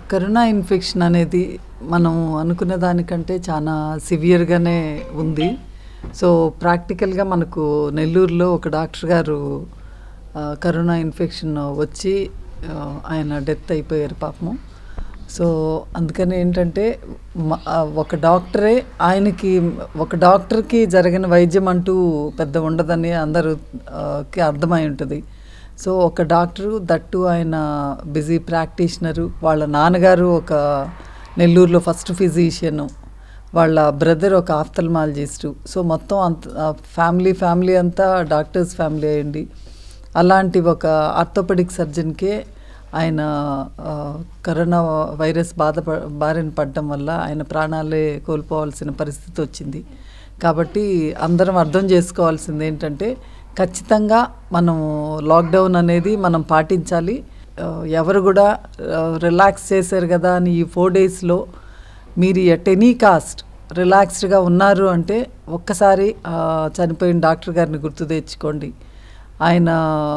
corona infection అనేది మనం అనుకున్న దానికంటే చాలా సివియర్గానే ఉంది సో ప్రాక్టికల్గా మనకు నెల్లూరులో ఒక డాక్టర్ గారు ఆ, కరోనా ఇన్ఫెక్షన్ వచ్చి ఆ, ఆయన డెత్ అయిపోయారు పాపము సో అందుకని ఏంటంటే మ- ఆ, ఒక డాక్టరే ఆయనకి ఒక డాక్టర్కి జరిగిన వైద్యం అంటూ పెద్ద ఉండదని అందరూ ఆ, కి అర్థమై ఉంటుంది సో ఒక డాక్టరు దట్టు ఆయన బిజీ ప్రాక్టీషనరు వాళ్ళ నాన్నగారు ఒక నెల్లూరులో ఫస్ట్ ఫిజీషియను వాళ్ళ బ్రదర్ ఒక ఆఫ్థల్మాలజిస్టు సో మొత్తం అంత ఫ్యామిలీ ఫ్యామిలీ అంతా డాక్టర్స్ ఫ్యామిలీ అయ్యండి అలాంటి ఒక ఆర్థోపెడిక్ సర్జన్కే ఆయన ఆ, కరోనా వైరస్ బాధ బారిన పడడం వల్ల ఆయన ప్రాణాలే కోల్పోవాల్సిన పరిస్థితి వచ్చింది కాబట్టి అందరం అర్థం చేసుకోవాల్సింది ఏంటంటే ఖచ్చితంగా మనం లాక్డౌన్ అనేది మనం పాటించాలి ఆ, ఎవరు కూడా రిలాక్స్ చేశారు కదా అని ఈ ఫోర్ డేస్లో మీరు ఎట్ ఎనీ కాస్ట్ రిలాక్స్డ్గా ఉన్నారు అంటే ఒక్కసారి ఆ, చనిపోయిన డాక్టర్ గారిని గుర్తు తెచ్చుకోండి ఆయన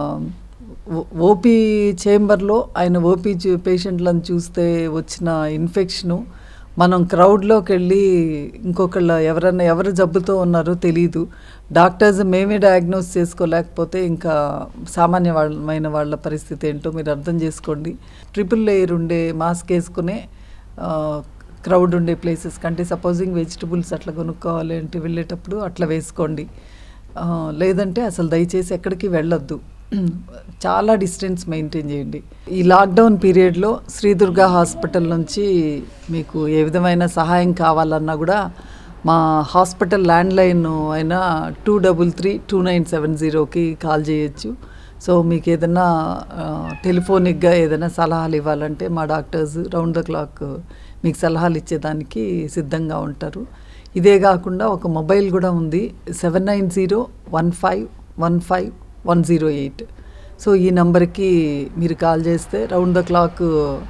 ఓ- ఓపీ చేంబర్లో ఆయన ఓపీ చూ- పేషెంట్లను చూస్తే వచ్చిన ఇన్ఫెక్షను మనం క్రౌడ్లోకి వెళ్ళి ఇంకొకళ్ళ ఎవరన్నా ఎవరు జబ్బుతో ఉన్నారో తెలియదు డాక్టర్స్ మేమే డయాగ్నోస్ చేసుకోలేకపోతే ఇంకా సామాన్య వాళ్ళమైన వాళ్ళ పరిస్థితి ఏంటో మీరు అర్థం చేసుకోండి ట్రిపుల్ లేయర్ ఉండే మాస్క్ వేసుకునే క్రౌడ్ ఉండే ప్లేసెస్ కంటే సపోజింగ్ వెజిటబుల్స్ అట్లా కొనుక్కోవాలి అంటే వెళ్ళేటప్పుడు అట్లా వేసుకోండి ఆ, లేదంటే అసలు దయచేసి ఎక్కడికి వెళ్ళొద్దు చాలా డిస్టెన్స్ మెయింటైన్ చేయండి ఈ లాక్డౌన్ పీరియడ్లో శ్రీదుర్గా హాస్పిటల్ నుంచి మీకు ఏ విధమైన సహాయం కావాలన్నా కూడా మా హాస్పిటల్ ల్యాండ్ లైన్ అయినా two double three two nine seven జీరోకి కాల్ చేయొచ్చు సో మీకు ఏదైనా ఆ, టెలిఫోనిక్గా ఏదైనా సలహాలు ఇవ్వాలంటే మా డాక్టర్స్ రౌండ్ ద క్లాక్ మీకు సలహాలు ఇచ్చేదానికి సిద్ధంగా ఉంటారు ఇదే కాకుండా ఒక మొబైల్ కూడా ఉంది seven nine zero one five one five one zero eight so ఈ నెంబర్కి మీరు కాల్ చేస్తే రౌండ్ ద క్లాక్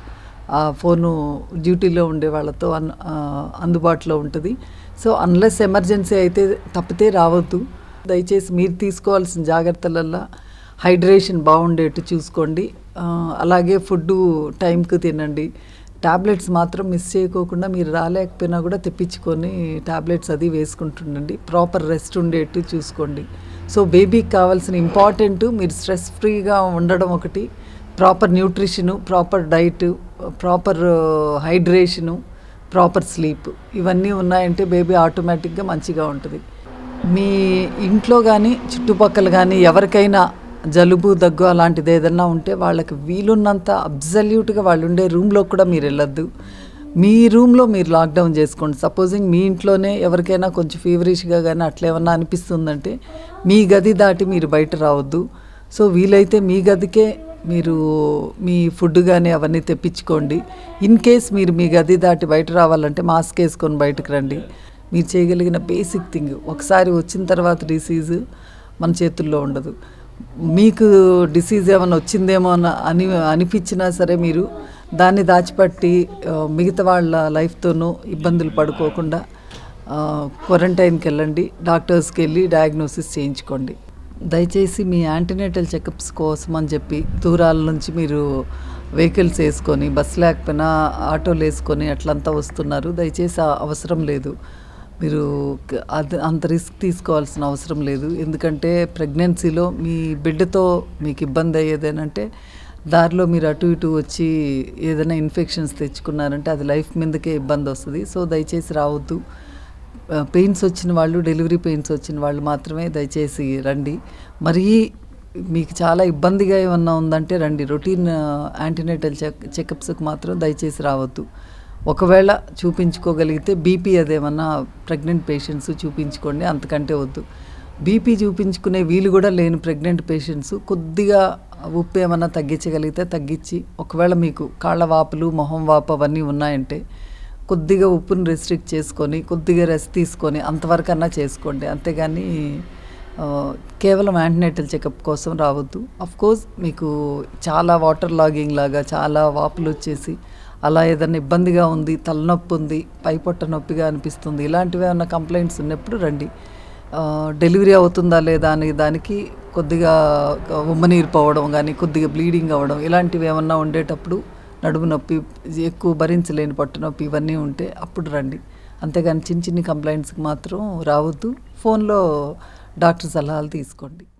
ఆ ఫోను డ్యూటీలో ఉండే వాళ్ళతో అన్ ఆ, అందుబాటులో ఉంటుంది సో అన్లెస్ ఎమర్జెన్సీ అయితే తప్పితే రావద్దు దయచేసి మీరు తీసుకోవాల్సిన జాగ్రత్తలల్లా హైడ్రేషన్ బాగుండేట్టు చూసుకోండి ఆ, అలాగే ఫుడ్ టైంకి తినండి టాబ్లెట్స్ మాత్రం మిస్ చేయకోకుండా మీరు రాలేకపోయినా కూడా తెప్పించుకొని టాబ్లెట్స్ అది వేసుకుంటుండండి ప్రాపర్ రెస్ట్ ఉండేట్టు చూసుకోండి సో బేబీకి కావాల్సిన ఇంపార్టెంట్ మీరు స్ట్రెస్ ఫ్రీగా ఉండడం ఒకటి proper nutrition proper diet proper hydration proper sleep ఇవన్నీ ఉన్నాయంటే బేబీ ఆటోమేటిక్గా మంచిగా ఉంటుంది మీ ఇంట్లో కానీ చుట్టుపక్కల కానీ ఎవరికైనా జలుబు దగ్గు అలాంటిది ఏదన్నా ఉంటే వాళ్ళకి వీలున్నంత అబ్జల్యూట్గా వాళ్ళు ఉండే రూమ్లో కూడా మీరు వెళ్ళొద్దు మీ రూమ్లో మీరు లాక్డౌన్ చేసుకోండి సపోజింగ్ మీ ఇంట్లోనే ఎవరికైనా కొంచెం ఫీవరిష్గా కానీ అట్లా ఏమన్నా అనిపిస్తుందంటే మీ గది దాటి మీరు బయట రావద్దు సో వీలైతే మీ గదికే మీరు మీ ఫుడ్ కానీ అవన్నీ తెప్పించుకోండి ఇన్ కేస్ మీరు మీ గది దాటి బయట రావాలంటే మాస్క్ వేసుకొని బయటకు రండి మీరు చేయగలిగిన బేసిక్ థింగ్ ఒకసారి వచ్చిన తర్వాత డిసీజ్ మన చేతుల్లో ఉండదు మీకు డిసీజ్ ఏమైనా వచ్చిందేమో అని అని అనిపించినా సరే మీరు దాన్ని దాచిపట్టి ఆ, మిగతా వాళ్ళ లైఫ్తోనూ ఇబ్బందులు పడుకోకుండా క్వారంటైన్కి వెళ్ళండి డాక్టర్స్కి వెళ్ళి డయాగ్నోసిస్ చేయించుకోండి దయచేసి మీ యాంటీనేటల్ చెకప్స్ కోసం అని చెప్పి దూరాల నుంచి మీరు వెహికల్స్ వేసుకొని బస్ లేకపోయినా ఆటోలు వేసుకొని అట్లంతా వస్తున్నారు దయచేసి ఆ అవసరం లేదు మీరు క- అది అంత రిస్క్ తీసుకోవాల్సిన అవసరం లేదు ఎందుకంటే ప్రెగ్నెన్సీలో మీ బిడ్డతో మీకు ఇబ్బంది అయ్యేదేనంటే దారిలో మీరు అటు ఇటు వచ్చి ఏదైనా ఇన్ఫెక్షన్స్ తెచ్చుకున్నారంటే అది లైఫ్ మీదకే ఇబ్బంది వస్తుంది సో దయచేసి రావద్దు పెయిన్స్ వచ్చిన వాళ్ళు డెలివరీ పెయిన్స్ వచ్చిన వాళ్ళు మాత్రమే దయచేసి రండి మరీ మీకు చాలా ఇబ్బందిగా ఏమన్నా ఉందంటే రండి రొటీన్ యాంటీనేటల్ చెక్ చెకప్స్కి మాత్రం దయచేసి రావద్దు ఒకవేళ చూపించుకోగలిగితే బీపీ అదేమన్నా ప్రెగ్నెంట్ పేషెంట్స్ చూపించుకోండి అంతకంటే వద్దు బీపీ చూపించుకునే వీలు కూడా లేని ప్రెగ్నెంట్ పేషెంట్స్ కొద్దిగా ఉప్పు ఏమన్నా తగ్గించగలిగితే తగ్గించి ఒకవేళ మీకు కాళ్ళ వాపులు మొహం వాపు అవన్నీ ఉన్నాయంటే కొద్దిగా ఉప్పును రెస్ట్రిక్ట్ చేసుకొని కొద్దిగా రెస్ట్ తీసుకొని అంతవరకన్నా చేసుకోండి అంతేగాని ఆ, కేవలం యాంటీనేటల్ చెకప్ కోసం రావద్దు అఫ్ కోర్స్ మీకు చాలా వాటర్ లాగింగ్ లాగా చాలా వాపులు వచ్చేసి అలా ఏదైనా ఇబ్బందిగా ఉంది తలనొప్పి ఉంది పైపొట్ట నొప్పిగా అనిపిస్తుంది ఇలాంటివి ఏమైనా కంప్లైంట్స్ ఉన్నప్పుడు రండి ఆ, డెలివరీ అవుతుందా లేదా అనే దానికి కొద్దిగా ఉమ్మనీరు పోవడం కానీ కొద్దిగా బ్లీడింగ్ అవ్వడం ఇలాంటివి ఏమన్నా ఉండేటప్పుడు నడుము నొప్పి ఎక్కువ భరించలేని పొట్ట నొప్పి ఇవన్నీ ఉంటే అప్పుడు రండి అంతేగాని చిన్న చిన్న కంప్లైంట్స్కి మాత్రం రావద్దు ఫోన్లో డాక్టర్ సలహాలు తీసుకోండి